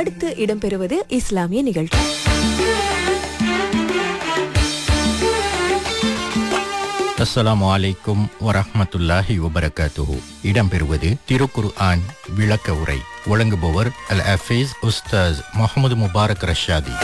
அடுத்து இடம்பெறுவது இஸ்லாமிய நிகழ்ச்சி அஸ்ஸலாமு அலைக்கும் வரஹ்மத்துல்லாஹி வபரகாத்துஹு இடம்பெறுவது திருக்குர் ஆன் விளக்க உரை வழங்குபவர் அல் அஃபீஸ் உஸ்தாஸ் முகமது முபாரக் ரஷாதி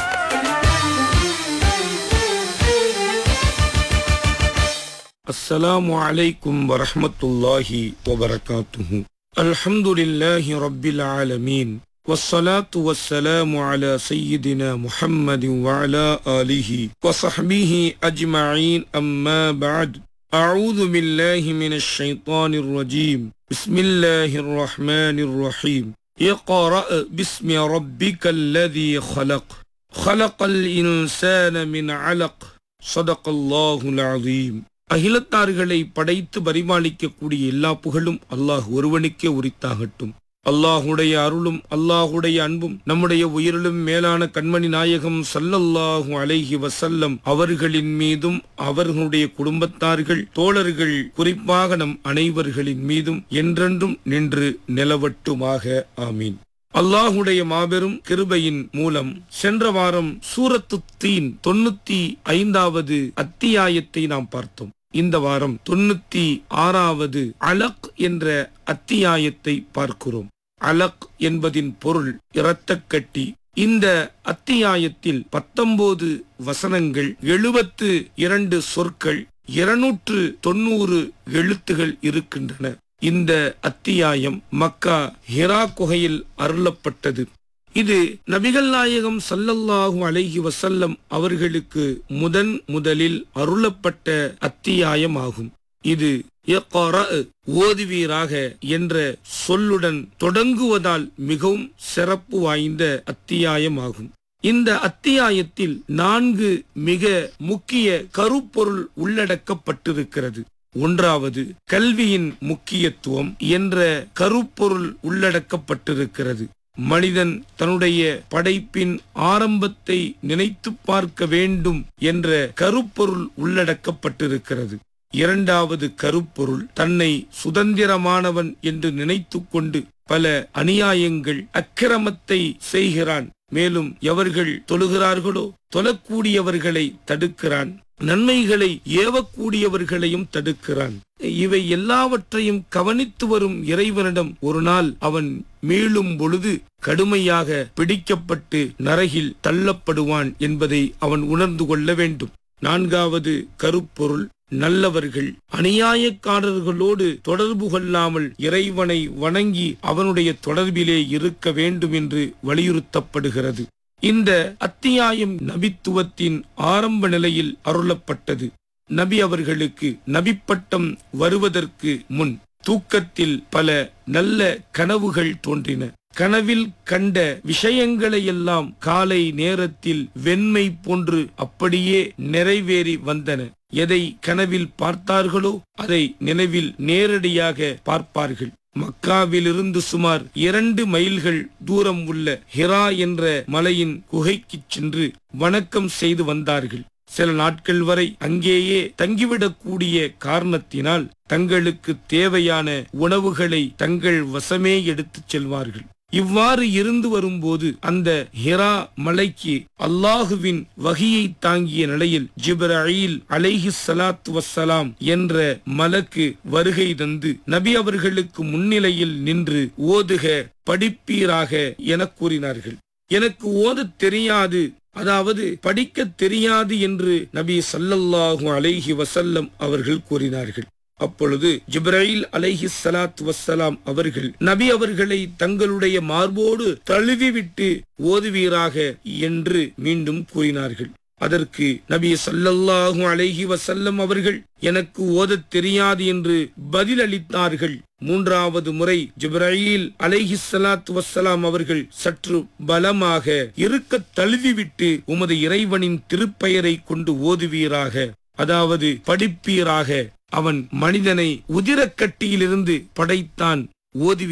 السلام عليكم ورحمة الله وبركاته الحمد لله رب العالمين والصلاة والسلام على سيدنا محمد وعلى آله وصحبه أجمعين أما بعد أعوذ بالله من الشيطان الرجيم بسم الله الرحمن الرحيم اقرأ باسم ربك الذي خلق خلق الإنسان من علق صدق الله العظيم அகிலத்தார்களை படைத்து பரிமாளிக்கக்கூடிய எல்லா புகழும் அல்லாஹ் ஒருவனுக்கே உரித்தாகட்டும் அல்லாஹுடைய அருளும் அல்லாஹுடைய அன்பும் நம்முடைய உயிரிலும் மேலான கண்மணி நாயகம் சல்லல்லாஹு அலைஹி வசல்லம் அவர்களின் மீதும் அவர்களுடைய குடும்பத்தார்கள் தோழர்கள் குறிப்பாக நம் அனைவர்களின் மீதும் என்றென்றும் நின்று நிலவட்டுமாக ஆமீன் அல்லாஹுடைய மாபெரும் கிருபையின் மூலம் சென்ற வாரம் சூரத்து தீன் தொண்ணூத்தி ஐந்தாவது அத்தியாயத்தை நாம் பார்த்தோம் இந்த வாரம் தொண்ணூத்தி ஆறாவது அலக் என்ற அத்தியாயத்தை பார்க்கிறோம் அலக் என்பதின் பொருள் இரத்தக்கட்டி இந்த அத்தியாயத்தில் பத்தொன்பது வசனங்கள் எழுபத்து இரண்டு சொற்கள் இருநூற்று தொண்ணூறு எழுத்துகள் இருக்கின்றன இந்த அத்தியாயம் மக்கா ஹிரா குகையில் அருளப்பட்டது இது நபிகள் நாயகம் சல்லல்லாஹு அலைஹி வசல்லம் அவர்களுக்கு முதன் முதலில் அருளப்பட்ட அத்தியாயமாகும் இது இக்ரா, ஓதுவீராக என்ற சொல்லுடன் தொடங்குவதால் மிகவும் சிறப்பு வாய்ந்த அத்தியாயமாகும் இந்த அத்தியாயத்தில் நான்கு மிக முக்கிய கருப்பொருள் உள்ளடக்கப்பட்டிருக்கிறது ஒன்றாவது கல்வியின் முக்கியத்துவம் என்ற கருப்பொருள் உள்ளடக்கப்பட்டிருக்கிறது மனிதன் தன்னுடைய படைப்பின் ஆரம்பத்தை நினைத்து பார்க்க வேண்டும் என்ற கருப்பொருள் உள்ளடக்கப்பட்டிருக்கிறது இரண்டாவது கருப்பொருள் தன்னை சுதந்திரமானவன் என்று நினைத்துக் கொண்டு பல அநியாயங்கள் அக்கிரமத்தை செய்கிறான் மேலும் எவர்கள் தொழுகிறார்களோ தொழக்கூடியவர்களை தடுக்கிறான் நன்மைகளை ஏவக்கூடியவர்களையும் தடுக்கிறான் இவை எல்லாவற்றையும் கவனித்து வரும் இறைவனிடம் ஒரு நாள் அவன் மீளும் பொழுது கடுமையாக பிடிக்கப்பட்டு நரகில் தள்ளப்படுவான் என்பதை அவன் உணர்ந்து கொள்ள வேண்டும் நான்காவது கருப்பொருள் நல்லவர்கள் அநியாயக்காரர்களோடு தொடர்பு கொள்ளாமல் இறைவனை வணங்கி அவனுடைய தொடர்பிலே இருக்க வேண்டும் என்று வலியுறுத்தப்படுகிறது இந்த அத்தியாயம் நபித்துவத்தின் ஆரம்ப நிலையில் அருளப்பட்டது நபி அவர்களுக்கு நபிப்பட்டம் வருவதற்கு முன் தூக்கத்தில் பல நல்ல கனவுகள் தோன்றின கனவில் கண்ட விஷயங்களை எல்லாம் காலை நேரத்தில் வெண்மை போன்று அப்படியே நிறைவேறி வந்தன எதை கனவில் பார்த்தார்களோ அதை நினைவில் நேரடியாக பார்ப்பார்கள் மக்காவிலிருந்து சுமார் இரண்டு மைல்கள் தூரம் உள்ள ஹிரா என்ற மலையின் குகைக்குச் சென்று வணக்கம் செய்து வந்தார்கள் சில நாட்கள் வரை அங்கேயே தங்கிவிடக்கூடிய காரணத்தினால் தங்களுக்கு தேவையான உணவுகளை தங்கள் வசமே எடுத்துச் செல்வார்கள் இவ்வாறு இருந்து வரும்போது அந்த ஹிரா மலைக்கு அல்லாஹுவின் வகியை தாங்கிய நிலையில் ஜிப்ரீல் அலைஹி ஸலாத்து வஸ்ஸலாம் என்ற மலக்கு வருகை தந்து நபி அவர்களுக்கு முன்னிலையில் நின்று ஓதுக படிப்பீராக என கூறினார்கள் எனக்கு ஓதத் தெரியாது அதாவது படிக்க தெரியாது என்று நபி சல்லல்லாஹு அலைஹி வசல்லம் அவர்கள் கூறினார்கள் அப்பொழுது ஜிப்ராயில் அலைஹி ஸலாத்து வஸ்ஸலாம் அவர்கள் நபி அவர்களை தங்களுடைய மார்போடு தழுவிவிட்டு ஓதுவீராக என்று மீண்டும் கூறினார்கள் அதற்கு நபி சல்லல்லாஹு அலைஹி வசல்லம் அவர்கள் எனக்கு ஓதத் தெரியாது என்று பதிலளித்தார்கள் மூன்றாவது முறை ஜிப்ராயில் அலைஹி ஸலாத்து வஸ்ஸலாம் அவர்கள் சற்று பலமாக இருக்க தழுவிவிட்டு உமது இறைவனின் திருப்பெயரை கொண்டு ஓதுவீராக அதாவது படிப்பீராக அவன் மனிதனை உதிரக்கட்டியிலிருந்து படைத்தான் ஓதுவி